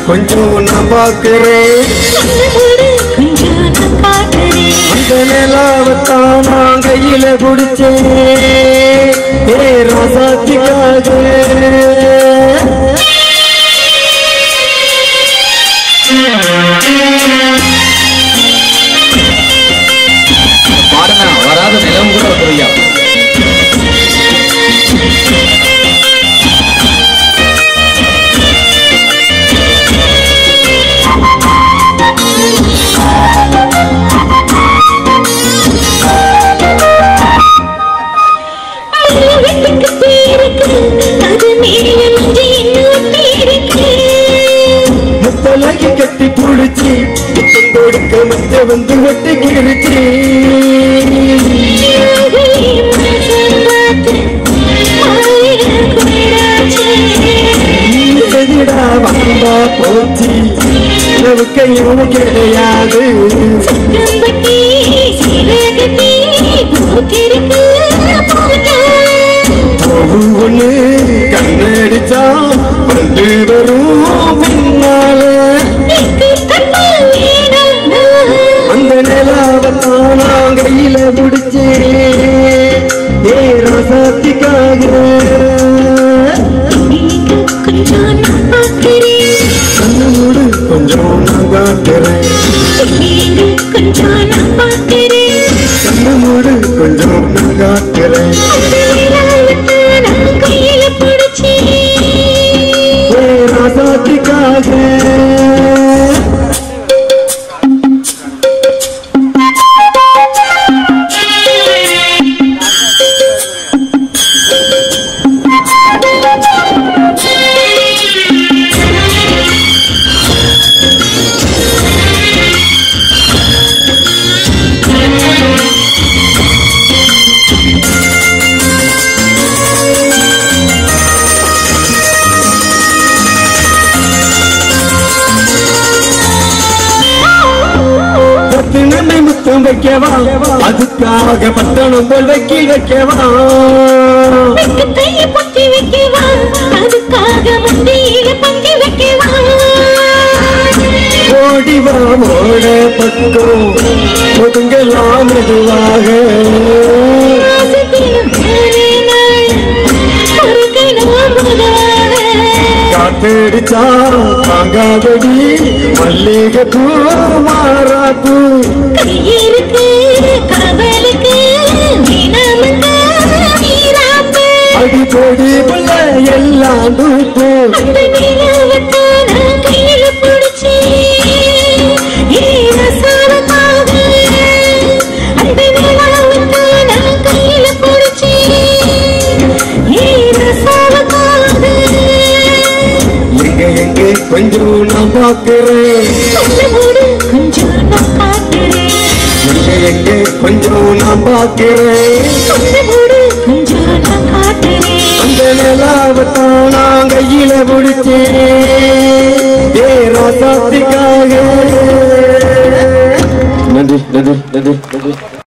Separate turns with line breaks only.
கொஞ்சம் நான் பார்க்கிறேன்
கொஞ்சம் நான் பார்க்கிறேன்
அந்த நிலாவத்தான் நான் கையில பிடிச்சேன் ஏ ராசாத்திக்காக
பாருங்க வராத நிலம் கூட வருவியா
வீட்டுக்கு பேருக்கு அது மேல நெஞ்சு இன்னும் பேருக்கு
முத்தலாகி கட்டி புடிச்சு முத்தம் கொடுக்க மத்த வந்து ஒட்டி கிழிச்சு எதிடா வந்தா போச்சு நமக்கையும் கிடையாது ஒவ்வொன்னு கண்ணடிச்சா வந்து வரும் முன்னால அந்த நிலாவத்தான் நான் கையில பிடிச்சேன் ஏ ரசாத்திக்காக கண்ணு மூடு கொஞ்சம் நான் காட்டுறேன் கண்ணு மூடு கொஞ்சம் நான் காட்டுறேன் ஏ ரசாத்திக்காக பத்தினமை முத்தம் வைக்கவா அதுக்காக பட்டணம் போல் வைக்கி வைக்கவா
கையை பொத்தி வைக்கவா அதுக்காக முந்தியில பங்கி வைக்கவா
ஓடிவா ஓட பக்கம் ஒதுங்கலாம் மெதுவாக காத்தடிச்சா தாங்காதடி மல்லிகை பூ மாறாப்பூ அடிப்பொடி புள்ள எல்லாம் தூப்பு எங்க எங்க கொஞ்சம் நான் பார்க்கிறேன்
கொஞ்சம் நான் பார்க்கிறேன்
எங்க எங்க கொஞ்சம் நான் பார்க்கிறேன்
கொஞ்சம் நான் காட்டுறேன்
அந்த நிலாவத்தான் நான் கையில பிடிச்சேன் ஏ ராசாத்திக்காக நன்றி நன்றி நன்றி நன்றி